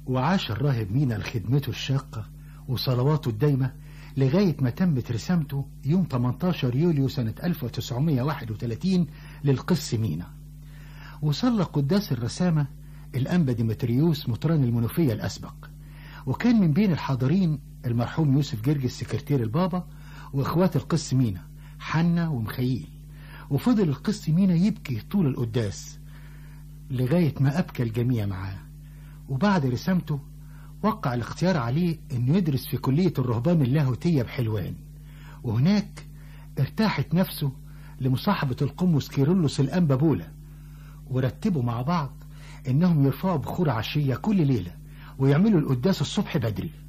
وعاش الراهب مينا لخدمته الشاقة وصلواته الدايمة لغاية ما تمت رسامته يوم 18 يوليو سنة 1931 للقس مينا وصلى قداس الرسامة الأنبا ديمتريوس مطران المنوفية الأسبق وكان من بين الحاضرين المرحوم يوسف جرجس سكرتير البابا وإخوات القس مينا حنا ومخيل وفضل القس مينا يبكي طول القداس لغاية ما أبكى الجميع معاه وبعد رسامته وقع الاختيار عليه انه يدرس في كلية الرهبان اللاهوتية بحلوان وهناك ارتاحت نفسه لمصاحبة القمص كيرلس الأنبا بولا ورتبوا مع بعض انهم يرفعوا بخور عشية كل ليلة ويعملوا القداس الصبح بدري